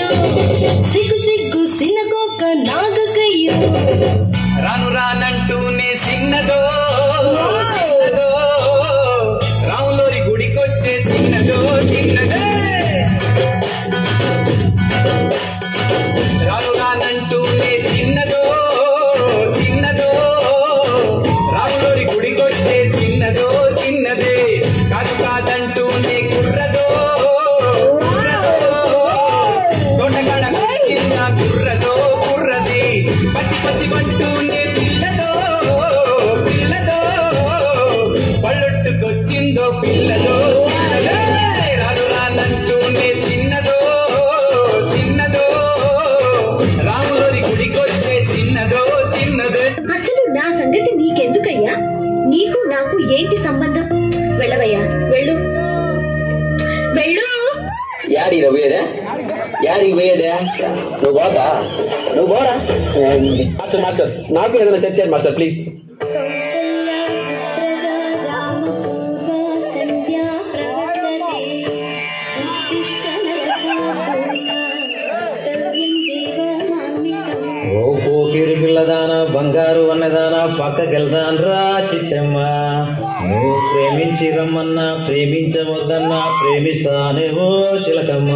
సిగ్గు సిగ్గు సినగొక్క నాగకయ్యో రాను రానంటూనే సిన్నదో సిన్నదో రాములోరి గుడికొచ్చే సిన్నదో చిన్నదే రాను రానంటూనే సిన్నదో సిన్నదో రాములోరి గుడికొచ్చే సిన్నదో చిన్నదే కాదు కాదంటూనే కుర్రదో తోటగాడ కింద కుర్రదో కుర్రది పచ్చి పచ్చి పంటూనే పిల్లదో పిల్లదో పళ్ళొట్టుకొచ్చిందో పిల్లదో పిల్లదో రాను రానంటూనే చిన్నదో చిన్నదో రాములోని గుడికొచ్చే చిన్నదో చిన్నదే అసలు నా సంగతి నీకెందుకయ్యా నీకు నాకు ఏంటి సంబంధం వెళ్ళవయ్యా వెళ్ళు వెళ్ళు యాడికి పోయేదా యాడికి పోయేదా నువ్వు పోతా నువ్వు పోరా మాస్టర్ మాస్టర్ నాకు ఏదైనా సెట్ చేయండి మాస్టర్ ప్లీజ్ కౌసల్యా సుప్రజా రామ పూర్వ సంధ్యా ప్రవర్తతే ఉత్తిష్ట నరసార్థూత కర్తవ్యం దేవమాన్వితం ఓ పోకిరి పిల్లదాన బంగారు అన్నదాన పక్కకెళ్దాన్రా చిట్టమ్మ నువ్వు ప్రేమించి రమ్మన్నా ప్రేమించవద్దన్నా ప్రేమిస్తానే ఓ చిలకమ్మ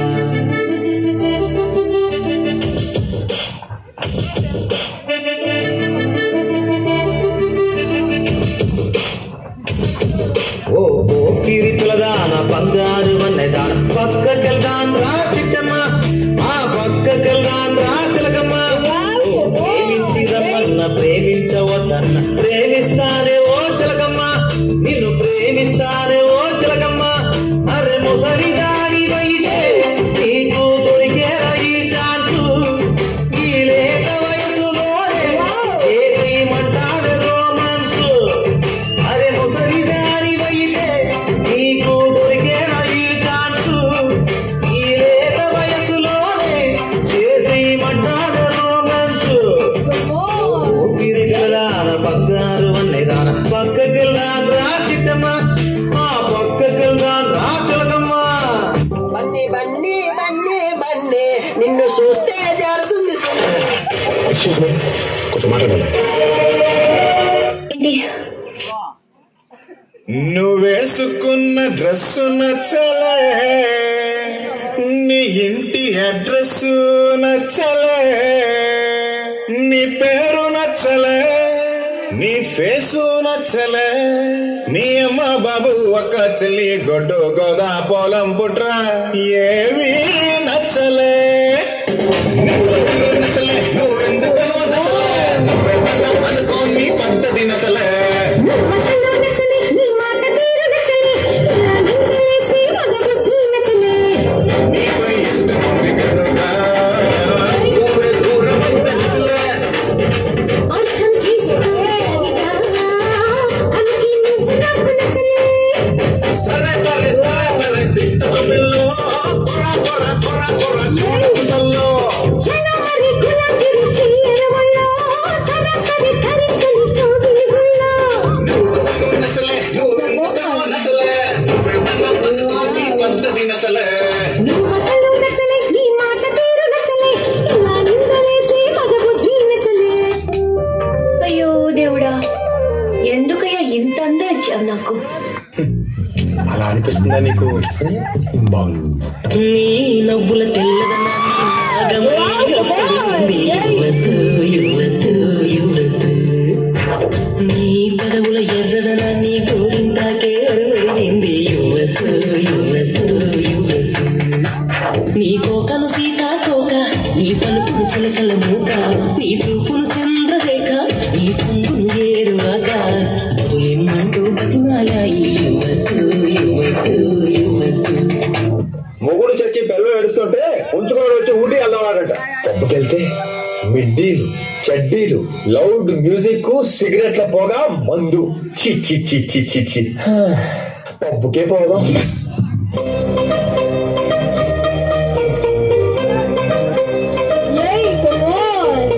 ఓ పోకిరి పిల్లదాన బంగారు అన్నదాన పక్కకెళ్దాన్ రా చిట్టమ్మ ఆ పక్కకెళ్దాన్ రా చిలకమ్మ ఓ ప్రేమించి రమ్మన్న ప్రేమించవద్దన్న ప్రేమిస్తానే ఓ చిలకమ్మ నిన్ను ప్రేమిస్తానే ఓ చిలకమ్మ అరే ముసలి దాని వైతే నీకు దొరికేరా ఈ ఛాన్సు ఈ లేత వయసులోనే చేసి మంటాడు రోమాన్సు అరే ముసలి దాని వైతే నీకు దొరికేరా ఈ ఛాన్సు ఈ లేత వయసులోనే చేసి మంటాడు రోమాన్సు ఊపిరిగలాన బంగారు అన్నదాన పక్కకెళ్ళాన్ రా చిట్టమ్మ ఆ పక్కకెళ్ళాన్ రా చిలకమ్మ బన్నీ బన్నీ బన్నీ బన్నీ నిన్ను చూస్తే జరుగుతుంది కొంచెం మాట్లాడాలి ఏంటి నువ్వేసుకున్న డ్రెస్సు నచ్చలే నీ ఇంటి అడ్రస్ నచ్చలే నీ పేరు నచ్చలే నీ ఫేసు నచ్చలే నీ అమ్మ బాబు ఒక చెల్లి గొడ్డు గోదా పొలం పుట్ర ఏవి నచ్చలే నువ్వు అసలు నచ్చలే నువ్వెందుకనో నచ్చలే నువ్వెవరో అనుకో నీ పద్ధతి నచ్చలే అసలు నచ్చలే నీ మాట తీరు నచ్చలే ఇలా నిందేసి మగ బుద్ధి నచ్చలే నీపై ఇష్టం ఉంది కనుక నువ్వే దూరం అయితే నచ్చలే అర్థం చేసుకోలేదా అందుకే నువ్వు నాకు నచ్చలే సరే సరే సరే సరే తిట్టమిల్లో కొర కొర కొర కొర చూడకుండల్లో జనవరి గులాబీలు చెయ్యల వల్ల సరాసరి ధరించని కౌగిలిగుల్లో నువ్వు అసలు నచ్చలే నువ్వెందుకో నచ్చలే నువ్వెవరో అనుకో నీ పద్ధతి నచ్చలే నువ్వు అసలు నచ్చలే నీ మాట తీరు నచ్చలే ఇలా నిందలేసి మగ బుద్ధి నచ్చలే అయ్యో దేవుడా ఎందుకయ్యా ఇంత అందం ఇచ్చావు నాకు అలా అనిపిస్తుందా నీకు బాగుంది నీ నవ్వుల తెల్లదనాన్ని నాగమయ్యపడింది యువతు యువతు యువతు నీ పదవుల ఎర్రదనాన్ని గోరింటాకే అరవడింది యువతు యువతు యువతు నీ కోకను సీతాకోక నీ పలుకును చిలకల మూక నీ చూపును చంద్రరేఖ నీ పొంగును ఏరువాక బదులిమ్మంటూ బతిమాలాయి యువతు యువతు యువతు మొగుడు చచ్చి బెల్లం ఏడుస్తుంటే ఉంచుకొని వచ్చి ఊటీ వెళ్దామన్నాడట పబ్బుకెళ్తే మిడ్డీలు చెడ్డీలు లౌడ్ మ్యూజిక్ సిగరెట్ల పోగా మందు చి చి చి చి చి చి పబ్బుకే పోదాం Yay, come on!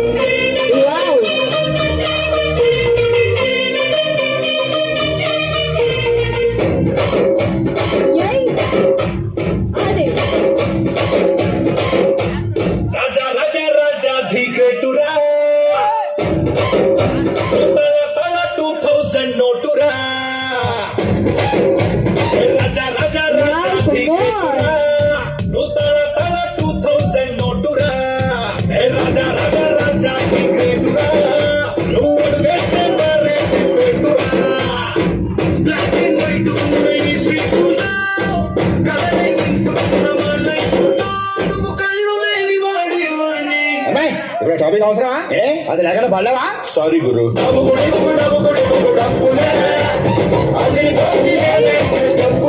Wow! Yay! అదే టాపిక్ అవసరమా ఏ అది లేకుండా పడలేవా సారీ గురు అది